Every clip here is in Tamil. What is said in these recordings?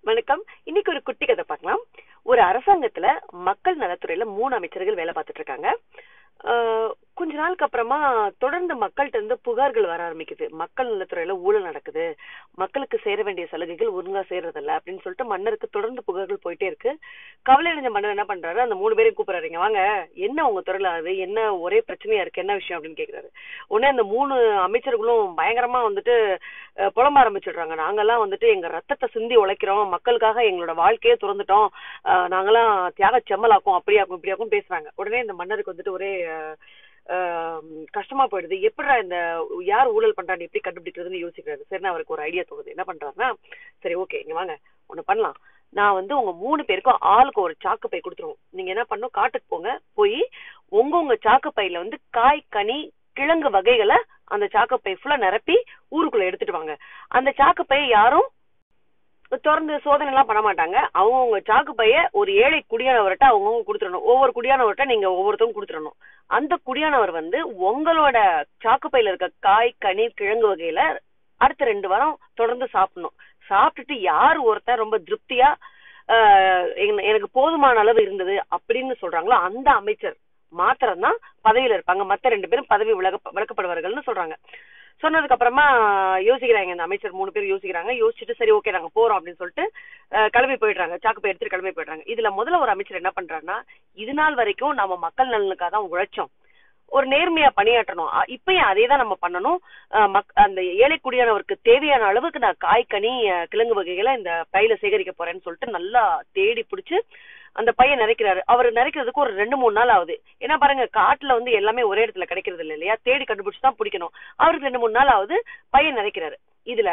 வணக்கம் இன்னைக்கு ஒரு குட்டி கதை பார்க்கலாம் ஒரு அரசாங்கத்துல மக்கள் நலத்துறையில மூணு அமைச்சர்கள் வேலை பார்த்துட்டு இருக்காங்க ஆஹ் கொஞ்ச நாளுக்கு அப்புறமா தொடர்ந்து மக்கள்கிட்ட இருந்து புகார்கள் வர ஆரம்பிக்குது மக்கள் நலத்துறையில ஊழல் நடக்குது மக்களுக்கு சேர வேண்டிய சலுகைகள் ஒழுங்கா சேர்றதில்ல அப்படின்னு சொல்லிட்டு மன்னருக்கு தொடர்ந்து புகார்கள் போயிட்டே இருக்கு கவலை அடைஞ்ச மன்னர் என்ன பண்றாரு அந்த மூணு பேரையும் கூப்பிடுறாருங்க வாங்க என்ன உங்க துறையில அது என்ன ஒரே பிரச்சனையா இருக்கு என்ன விஷயம் அப்படின்னு கேக்குறாரு உடனே அந்த மூணு அமைச்சர்களும் பயங்கரமா வந்துட்டு அஹ், புலம்ப ஆரம்பிச்சிடுறாங்க நாங்கெல்லாம் வந்துட்டு எங்க ரத்தத்தை சிந்தி உழைக்கிறோம் மக்களுக்காக எங்களோட வாழ்க்கையே துறந்துட்டோம் அஹ், நாங்கெல்லாம் தியாக செம்மலாக்கும் அப்படியாக்கும் இப்படியாக்கும் பேசுறாங்க உடனே இந்த மன்னருக்கு வந்துட்டு ஒரே அஹ், அஹ், கஷ்டமா போயிடுது எப்படிடா இந்த யார் ஊழல் பண்றான்னு எப்படி கண்டுபிடிக்கிறதுன்னு யோசிக்கிறாரு சரி அவருக்கு ஒரு ஐடியா தோணுது என்ன பண்றாருன்னா சரி ஓகே இங்க வாங்க ஒண்ணு பண்ணலாம் நான் வந்து உங்க மூணு பேருக்கும் ஆளுக்கு ஒரு சாக்கு பை கொடுத்துருவோம் நீங்க என்ன பண்ணும் காட்டுக்கு போங்க போய் உங்க உங்க சாக்கு பையில வந்து காய் கனி கிழங்கு வகைகளை அந்த சாக்கு பை ஃபுல்லா நிரப்பி ஊருக்குள்ள எடுத்துட்டு வாங்க அந்த சாக்கு பையை யாரும் திறந்து சோதனை எல்லாம் பண்ண மாட்டாங்க அவங்கவுங்க சாக்கு பைய ஒரு ஏழை குடியானவர்கிட்ட அவங்கவுங்க கொடுத்துடணும் ஒவ்வொரு குடியானவர்கிட்ட நீங்க ஒவ்வொருத்தவங்க கொடுத்துடணும் அந்த குடியானவர் வந்து உங்களோட சாக்கு பையில இருக்க காய் கனி கிழங்கு வகையில அடுத்த ரெண்டு வாரம் தொடர்ந்து சாப்பிடணும் சாப்பிட்டுட்டு யார் ஒருத்தர் ரொம்ப திருப்தியா ஆஹ் எங்க- எனக்கு போதுமான அளவு இருந்தது அப்படின்னு சொல்றாங்களோ அந்த அமைச்சர் மாத்திரம் தான் பதவியில இருப்பாங்க மத்த ரெண்டு பேரும் பதவி விலக விலக்கப்படுவார்கள்னு சொல்றாங்க சொன்னதுக்கு அப்புறமா யோசிக்கிறாங்க இந்த அமைச்சர் மூணு பேர் யோசிக்கிறாங்க யோசிச்சுட்டு சரி ஓகே நாங்க போறோம் அப்படின்னு சொல்லிட்டு அஹ், கிளம்பி போயிடுறாங்க சாக்கு பை எடுத்துட்டு கிளம்பி போயிடுறாங்க இதுல முதல்ல ஒரு அமைச்சர் என்ன பண்றாருன்னா இது நாள் வரைக்கும் நம்ம மக்கள் நலனுக்காக தான் உழைச்சோம் ஒரு நேர்மையா பணியாற்றணும் அ- இப்பயும் அதே தான் நம்ம பண்ணணும் அஹ், மக்- அந்த ஏழை குடியானவருக்கு தேவையான அளவுக்கு நான் காய் கனி அஹ், கிழங்கு வகைகளை இந்த பையில சேகரிக்க போறேன்னு சொல்லிட்டு நல்லா தேடி பிடிச்சு அந்த பையன் நிறைக்கிறாரு அவர் நிறைக்கிறதுக்கு ஒரு ரெண்டு மூணு நாள் ஆகுது ஏன்னா பாருங்க காட்டுல வந்து எல்லாமே ஒரே இடத்துல கிடைக்கிறது இல்லை இல்லையா தேடி கண்டுபிடிச்சு தான் பிடிக்கணும் அவருக்கு ரெண்டு மூணு நாள் ஆகுது பையன் நிறைக்கிறாரு இதுல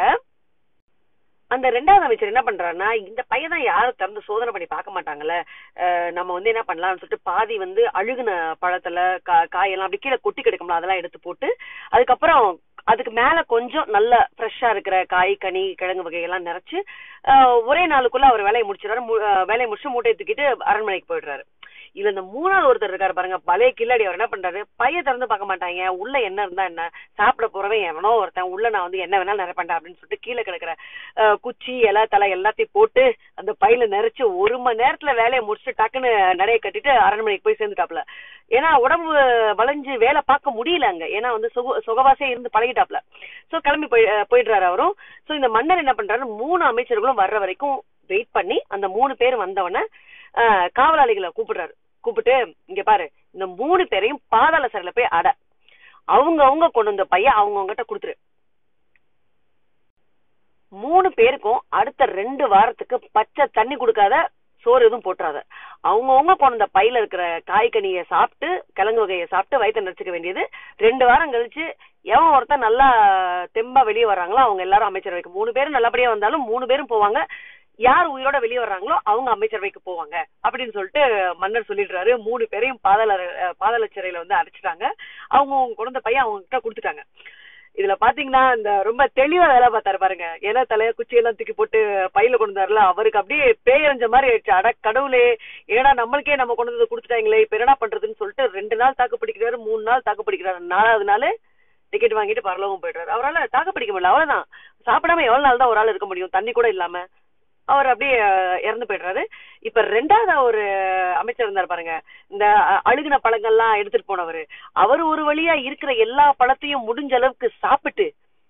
அந்த ரெண்டாவது அமைச்சர் என்ன பண்றாருன்னா இந்த பையன் தான் யாரும் திறந்து சோதனை பண்ணி பார்க்க மாட்டாங்கல்ல அஹ் நம்ம வந்து என்ன பண்ணலாம்னு சொல்லிட்டு பாதி வந்து அழுகுன பழத்துல கா- காயெல்லாம் அப்படி கீழே கொட்டி கிடக்கும்ல அதெல்லாம் எடுத்து போட்டு அதுக்கப்புறம் அதுக்கு மேல கொஞ்சம் நல்ல ஃப்ரெஷ்ஷா இருக்கிற காய் கனி கிழங்கு வகையெல்லாம் நிறைச்சு அஹ் ஒரே நாளுக்குள்ள அவர் வேலையை முடிச்சிடறாரு மு- அஹ் வேலையை முடிச்சு மூட்டையை தூக்கிட்டு அரண்மனைக்கு போயிடுறாரு இதுல இந்த மூணாவது ஒருத்தர் இருக்காரு பாருங்க பழைய கில்லாடி அவர் என்ன பண்றாரு பைய திறந்து பார்க்க மாட்டாங்க உள்ள என்ன இருந்தா என்ன சாப்பிட போறவன் எவனோ ஒருத்தன் உள்ள நான் வந்து என்ன வேணாலும் நிரப்பேன்டா அப்படின்னு சொல்லிட்டு கீழே கிடக்குற அஹ், குச்சி இலை தலை எல்லாத்தையும் போட்டு அந்த பையில நிறைச்சு ஒரு மணி நேரத்துல வேலையை முடிச்சுட்டு டக்குன்னு நடைய கட்டிட்டு அரண்மனைக்கு போய் சேர்ந்துட்டாப்ல ஏன்னா உடம்பு வளைஞ்சு வேலை பார்க்க முடியல அங்க ஏன்னா வந்து சுக சுகவாசே இருந்து பழகிட்டாப்ல சோ கிளம்பி போய் அஹ், போயிடுறாரு அவரும் சோ இந்த மன்னர் என்ன பண்றாரு மூணு அமைச்சர்களும் வர்ற வரைக்கும் வெயிட் பண்ணி அந்த மூணு பேர் வந்தவன அஹ், காவலாளிகளை கூப்பிடுறாரு கூப்பிட்டு இங்க பாரு இந்த மூணு பேரையும் பாதாள சிறையில போய் அட அவங்க அவங்க கொண்டு வந்த பையன் அவங்க அவங்ககிட்ட கொடுத்துரு மூணு பேருக்கும் அடுத்த ரெண்டு வாரத்துக்கு பச்சை தண்ணி கொடுக்காத சோறு எதுவும் போட்டுறாத அவங்கவுங்க கொண்டு வந்த பையில இருக்கிற காய்கனியை சாப்பிட்டு கிழங்கு வகையை சாப்பிட்டு வயிற்று நினைச்சுக்க வேண்டியது ரெண்டு வாரம் கழிச்சு எவன் ஒருத்தன் நல்லா தெம்பா வெளியே வர்றாங்களோ அவங்க எல்லாரும் அமைச்சரவைக்கு மூணு பேரும் நல்லபடியா வந்தாலும் மூணு பேரும் போவாங்க யார் உயிரோட வெளியே வர்றாங்களோ அவங்க அமைச்சரவைக்கு போவாங்க அப்படின்னு சொல்லிட்டு மன்னர் சொல்லிடுறாரு மூணு பேரையும் பாதாள அஹ், பாதாள சிறையில வந்து அடைச்சிட்டாங்க அவங்க அவங்க குழந்தை பையன் அவங்க கிட்ட கொடுத்துட்டாங்க இதுல பாத்தீங்கன்னா இந்த ரொம்ப தெளிவா வேலை பார்த்தாரு பாருங்க ஏன்னா தலைய குச்சியெல்லாம் தூக்கி போட்டு பையில கொண்டு வந்தாருல அவருக்கு அப்படியே பேயறிஞ்ச மாதிரி ஆயிடுச்சு அட கடவுளே ஏன்னா நம்மளுக்கே நம்ம கொண்டு வந்து கொடுத்துட்டாங்களே இப்ப என்னடா பண்றதுன்னு சொல்லிட்டு ரெண்டு நாள் தாக்கு பிடிக்கிறாரு மூணு நாள் தாக்கு பிடிக்கிறாரு நாலாவது நாள் டிக்கெட் வாங்கிட்டு பரலவும் போயிடுறாரு அவரால தாக்கு பிடிக்க முடியல அவ்வளவுதான் சாப்பிடாம எவ்வளவு நாள் தான் ஒரு ஆள் இருக்க முடியும் தண்ணி கூட இல்லாம அவர் அப்படியே அஹ், இறந்து போயிடுறாரு இப்ப ரெண்டாவது ஒரு அமைச்சர் இருந்தார் பாருங்க இந்த அஹ், அழுகுன பழங்கள்லாம் எடுத்துட்டு போனவரு அவர் ஒரு வழியா இருக்கிற எல்லா பழத்தையும் முடிஞ்ச அளவுக்கு சாப்பிட்டு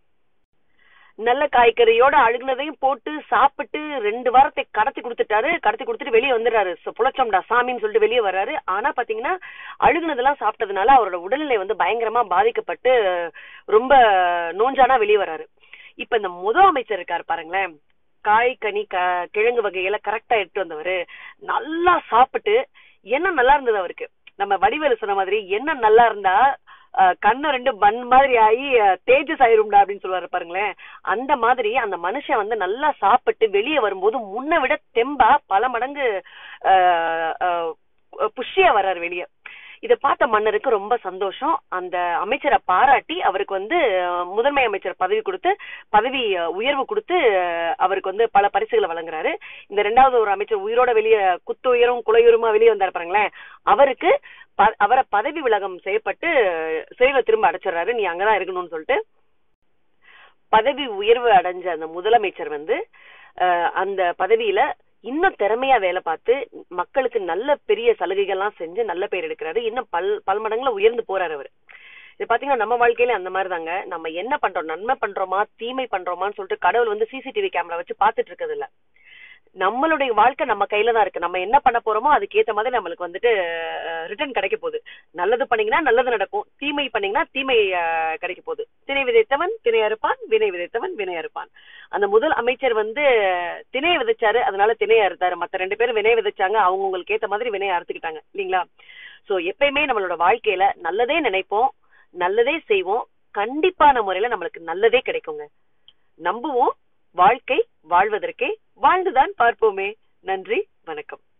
நல்ல காய்கறியோட அழுகுனதையும் போட்டு சாப்பிட்டு ரெண்டு வாரத்தை கடத்தி கொடுத்துட்டாரு கடத்தி கொடுத்துட்டு வெளியே வந்துடுறாரு சு- புழைச்சோம்டா சாமின்னு சொல்லிட்டு வெளியே வர்றாரு ஆனா பாத்தீங்கன்னா அழுகுனதெல்லாம் சாப்பிட்டதுனால அவரோட உடல்நிலை வந்து பயங்கரமா பாதிக்கப்பட்டு ரொம்ப நோஞ்சானா வெளியே வர்றாரு இப்ப இந்த முத அமைச்சர் இருக்காரு பாருங்களேன் காய் கனி க கிழங்கு வகைகளை கரெக்டா எடுத்து வந்தவரு நல்லா சாப்பிட்டு என்ன நல்லா இருந்தது அவருக்கு நம்ம வடிவேலு சொன்ன மாதிரி என்ன நல்லா இருந்தா அஹ், கண்ணு ரெண்டு பன் மாதிரி ஆகி அஹ், தேஜஸ் ஆயிரும்டா அப்படின்னு சொல்லுவாரு பாருங்களேன் அந்த மாதிரி அந்த மனுஷன் வந்து நல்லா சாப்பிட்டு வெளியே வரும்போது முன்ன விட தெம்பா பல மடங்கு அஹ், அஹ், புஷ்டியா வர்றாரு வெளியே இத பார்த்த மன்னருக்கு ரொம்ப சந்தோஷம் அந்த அமைச்சரை பாராட்டி அவருக்கு வந்து அஹ், முதன்மை அமைச்சர் பதவி கொடுத்து பதவி அஹ், உயர்வு கொடுத்து அஹ், அவருக்கு வந்து பல பரிசுகளை வழங்குறாரு இந்த ரெண்டாவது ஒரு அமைச்சர் உயிரோட வெளியே குத்துயரும் குலையுருமா வெளியே வந்தாரு பாருங்களேன் அவருக்கு ப- அவரை பதவி விலகம் செய்யப்பட்டு சிறையில திரும்ப அடைச்சிடுறாரு நீ அங்கதான் இருக்கணும்னு சொல்லிட்டு பதவி உயர்வு அடைஞ்ச அந்த முதலமைச்சர் வந்து அஹ், அந்த பதவியில இன்னும் திறமையா வேலை பார்த்து மக்களுக்கு நல்ல பெரிய சலுகைகள்லாம் செஞ்சு நல்ல பேர் எடுக்கிறாரு இன்னும் பல் பல் மடங்குல உயர்ந்து போறாரு அவரு இது பாத்தீங்கன்னா நம்ம வாழ்க்கையில அந்த மாதிரி தாங்க நம்ம என்ன பண்றோம் நன்மை பண்றோமா தீமை பண்றோமான்னு சொல்லிட்டு கடவுள் வந்து சிசிடிவி கேமரா வச்சு பாத்துட்டு இருக்கிறது இல்ல நம்மளுடைய வாழ்க்கை நம்ம கையில தான் இருக்கு நம்ம என்ன பண்ண போறோமோ அதுக்கேத்த மாதிரி நம்மளுக்கு வந்துட்டு ரிட்டர்ன் கிடைக்க போகுது நல்லது பண்ணீங்கன்னா நல்லது நடக்கும் தீமை பண்ணீங்கன்னா தீமை அஹ், கிடைக்க போகுது திணை விதைத்தவன் திணை அறுப்பான் வினை விதைத்தவன் வினை அறுப்பான் அந்த முதல் அமைச்சர் வந்து திணையை விதைச்சாரு அதனால திணையை அறுத்தாரு மத்த ரெண்டு பேரும் வினை விதைச்சாங்க அவங்க உங்களுக்கு ஏத்த மாதிரி வினையை அறுத்துக்கிட்டாங்க இல்லீங்களா சோ எப்பயுமே நம்மளோட வாழ்க்கையில நல்லதே நினைப்போம் நல்லதே செய்வோம் கண்டிப்பான முறையில நம்மளுக்கு நல்லதே கிடைக்குங்க நம்புவோம் வாழ்க்கை வாழ்வதற்கே வாழ்ந்துதான் பார்ப்போமே நன்றி வணக்கம்